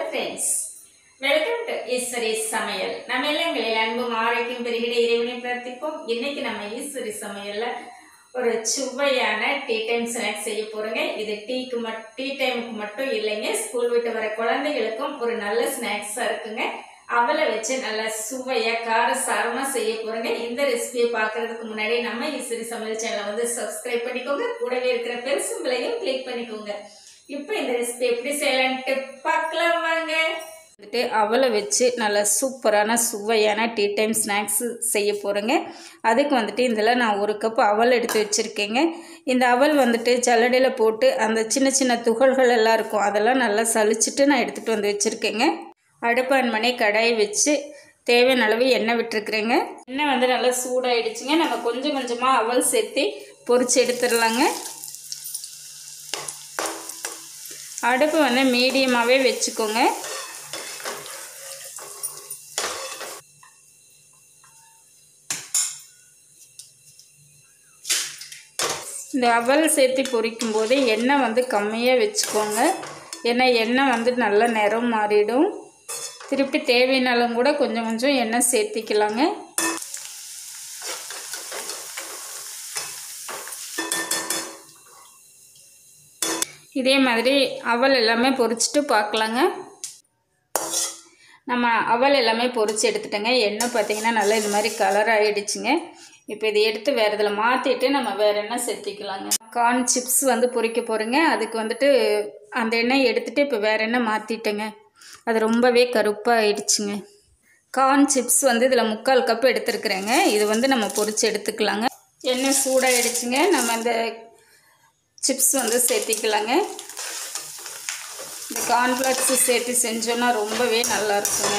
friends welcome to Eswari சமையல் நம்ம இல்லங்களில் அன்பும் ஆரோக்கியம் பெருகிட இறைவனை பிரார்த்திப்போம் இன்னைக்கு நம்ம ஈஸ்வரி சமையல்ல ஒரு சுவையான டீ டைம் ஸ்நாக்ஸ் செய்ய போறோங்க இது டீக்கு மட் டீ டைமுக்கு மட்டும் இல்லைங்க ஸ்கூல் விட்டு வர குழந்தைகளுக்கும் ஒரு நல்ல ஸ்நாக்ஸா இருக்குங்க அவலை வச்சு நல்லா சுவையா கார சாரமா செய்ய போறோங்க இந்த ரெசிபியை பார்க்கறதுக்கு முன்னாடி நம்ம ஈஸ்வரி சமையல் சேனலை வந்து சப்ஸ்கிரைப் பண்ணிக்கோங்க கூடவே இருக்கிற பெருசும்பளையும் கிளிக் பண்ணிக்கோங்க இப்போ இந்த ரெசிபி எப்படி செய்யலான்ட்டு பார்க்கலாம் வாங்க வந்துட்டு அவலை வச்சு நல்லா சூப்பரான சுவையான டீ டைம் ஸ்நாக்ஸ் செய்ய போகிறேங்க அதுக்கு வந்துட்டு இதில் நான் ஒரு கப் அவல் எடுத்து வச்சுருக்கேங்க இந்த அவல் வந்துட்டு ஜல்லடையில் போட்டு அந்த சின்ன சின்ன துகள்கள் எல்லாம் இருக்கும் அதெல்லாம் நல்லா சலிச்சிட்டு நான் எடுத்துகிட்டு வந்து வச்சுருக்கேங்க அடுப்பான் மணி கடாயை வச்சு தேவையான அளவு எண்ணெய் விட்டுருக்குறேங்க எண்ணெய் வந்து நல்லா சூடாயிடுச்சுங்க நம்ம கொஞ்சம் கொஞ்சமாக அவல் சேர்த்து பொரிச்சு எடுத்துடலாங்க அடுப்பு வந்து மீடியமாகவே வச்சுக்கோங்க இந்த அவல் சேர்த்து பொரிக்கும் போது எண்ணெய் வந்து கம்மியாக வச்சுக்கோங்க ஏன்னா எண்ணெய் வந்து நல்லா நிறம் மாறிடும் திருப்பி தேவையானாலும் கூட கொஞ்சம் கொஞ்சம் எண்ணெய் சேர்த்திக்கலாங்க இதே மாதிரி அவல் எல்லாமே பொரிச்சிட்டு பார்க்கலாங்க நம்ம அவல் எல்லாமே பொரிச்சு எடுத்துட்டோங்க எண்ணெய் பார்த்தீங்கன்னா நல்லா இது மாதிரி கலர் ஆகிடுச்சுங்க இப்போ இதை எடுத்து வேறு இதில் மாற்றிட்டு நம்ம வேறு எண்ணெய் சேர்த்திக்கலாங்க கார்ன் சிப்ஸ் வந்து பொரிக்க போகிறேங்க அதுக்கு வந்துட்டு அந்த எண்ணெய் எடுத்துகிட்டு இப்போ வேறு எண்ணெய் மாற்றிட்டேங்க அது ரொம்பவே கருப்பாக ஆயிடுச்சுங்க கார்ன் சிப்ஸ் வந்து இதில் முக்கால் கப் எடுத்துருக்குறேங்க இது வந்து நம்ம பொரிச்சு எடுத்துக்கலாங்க எண்ணெய் சூடாகிடுச்சுங்க நம்ம இந்த சிப்ஸ் வந்து சேர்த்திக்கலாங்க இந்த கார்ன்ஃப்ளக்ஸ் சேர்த்து செஞ்சோன்னா ரொம்பவே நல்லா இருக்குங்க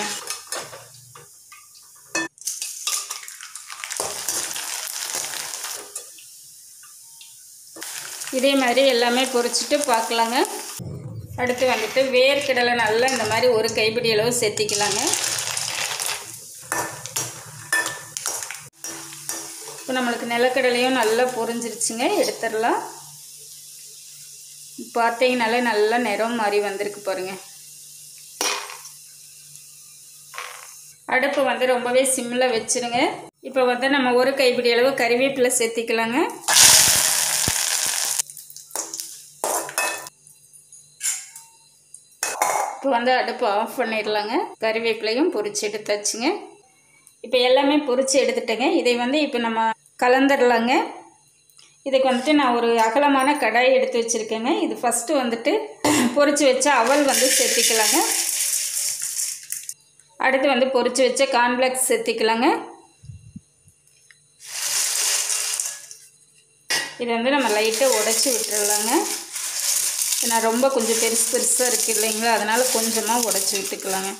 இதே மாதிரி எல்லாமே பொரிச்சிட்டு பார்க்கலாங்க அடுத்து வந்துட்டு வேர்க்கடலை நல்லா இந்த மாதிரி ஒரு கைப்பிடி அளவு சேர்த்திக்கலாங்க இப்போ நம்மளுக்கு நிலக்கடலையும் நல்லா பொரிஞ்சிருச்சுங்க எடுத்துடலாம் பார்த்தீங்கனாலே நல்லா நிறம் மாதிரி வந்திருக்கு பாருங்க அடுப்பு வந்து ரொம்பவே சிம்மில் வச்சுருங்க இப்போ வந்து நம்ம ஒரு கைப்பிடி அளவு கறிவேப்பிலை சேர்த்திக்கலாங்க இப்போ வந்து அடுப்பு ஆஃப் பண்ணிடலாங்க கறிவேப்பிலையும் பொரிச்சு எடுத்தாச்சுங்க இப்போ எல்லாமே பொரிச்சு எடுத்துட்டேங்க இதை வந்து இப்போ நம்ம கலந்துடலாங்க இதுக்கு வந்துட்டு நான் ஒரு அகலமான கடாய் எடுத்து வச்சுருக்கேங்க இது ஃபஸ்ட்டு வந்துட்டு பொரிச்சு வச்ச அவல் வந்து சேர்த்திக்கலாங்க அடுத்து வந்து பொரிச்சு வச்ச கார்ன்ஃப்ளெக்ஸ் சேர்த்திக்கலாங்க இது வந்து நம்ம லைட்டாக உடச்சி விட்டுறலாங்க நான் ரொம்ப கொஞ்சம் பெருசு பெருசாக இருக்குது இல்லைங்களா அதனால் கொஞ்சமாக உடச்சி விட்டுக்கலாங்க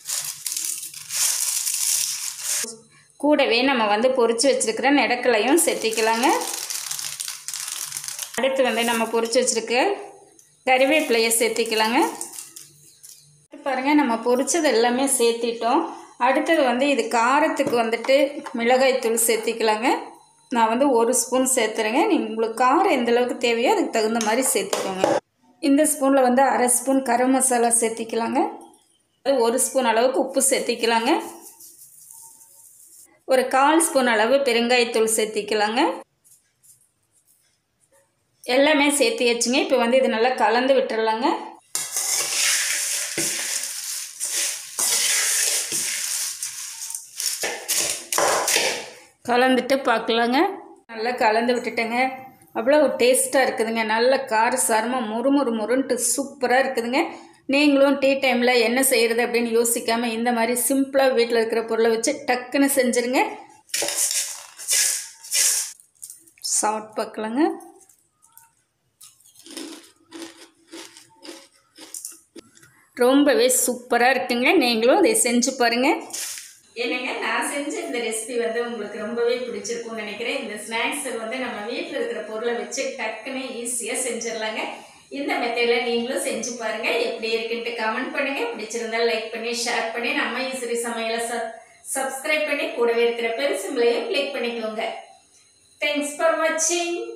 கூடவே நம்ம வந்து பொரிச்சு வச்சுருக்கிற நெடக்கலையும் சேர்த்திக்கலாங்க அடுத்து வந்து நம்ம பொரிச்சு வச்சுருக்க கறிவேப்பிலையை சேர்த்திக்கலாங்க பாருங்கள் நம்ம பொரிச்சது எல்லாமே சேர்த்திட்டோம் அடுத்தது வந்து இது காரத்துக்கு வந்துட்டு மிளகாய்த்தூள் சேர்த்திக்கலாங்க நான் வந்து ஒரு ஸ்பூன் சேர்த்துறேங்க நீங்கள் உங்களுக்கு காரம் எந்த அளவுக்கு தேவையோ அதுக்கு தகுந்த மாதிரி சேர்த்துக்கோங்க இந்த ஸ்பூனில் வந்து அரை ஸ்பூன் கரம் மசாலா சேர்த்திக்கலாங்க அது ஒரு ஸ்பூன் அளவுக்கு உப்பு சேர்த்திக்கலாங்க ஒரு கால் ஸ்பூன் அளவு பெருங்காயத்தூள் சேர்த்திக்கலாங்க எல்லாமே சேர்த்து வச்சுங்க இப்போ வந்து இது நல்லா கலந்து விட்டுறலாங்க கலந்துட்டு பார்க்கலாங்க நல்லா கலந்து விட்டுட்டேங்க அவ்வளோ டேஸ்ட்டாக இருக்குதுங்க நல்ல கார சாரமாக முறு முறு முருன்ட்டு சூப்பராக இருக்குதுங்க நீங்களும் டீ டைமில் என்ன செய்கிறது அப்படின்னு யோசிக்காமல் இந்த மாதிரி சிம்பிளாக வீட்டில் இருக்கிற பொருளை வச்சு டக்குன்னு செஞ்சுருங்க சாப்பிட்டு பார்க்கலாங்க ரொம்பவே சூப்பராக இருக்குங்க நீங்களும் இதை செஞ்சு பாருங்கள் என்னங்க நான் செஞ்ச இந்த ரெசிபி வந்து உங்களுக்கு ரொம்பவே பிடிச்சிருக்கும்னு நினைக்கிறேன் இந்த ஸ்நாக்ஸ் வந்து நம்ம வீட்டில் இருக்கிற பொருளை வச்சு டக்குன்னு ஈஸியாக செஞ்சிடலாங்க இந்த மெத்தடில் நீங்களும் செஞ்சு பாருங்க எப்படி இருக்குன்ட்டு கமெண்ட் பண்ணுங்க பிடிச்சிருந்தா லைக் பண்ணி ஷேர் பண்ணி நம்ம ஈஸ்வரி சமையலை சப்ஸ்கிரைப் பண்ணி கூடவே இருக்கிற பெருசும்பளையும் கிளிக் பண்ணிக்கோங்க தேங்க்ஸ் ஃபார் வாட்சிங்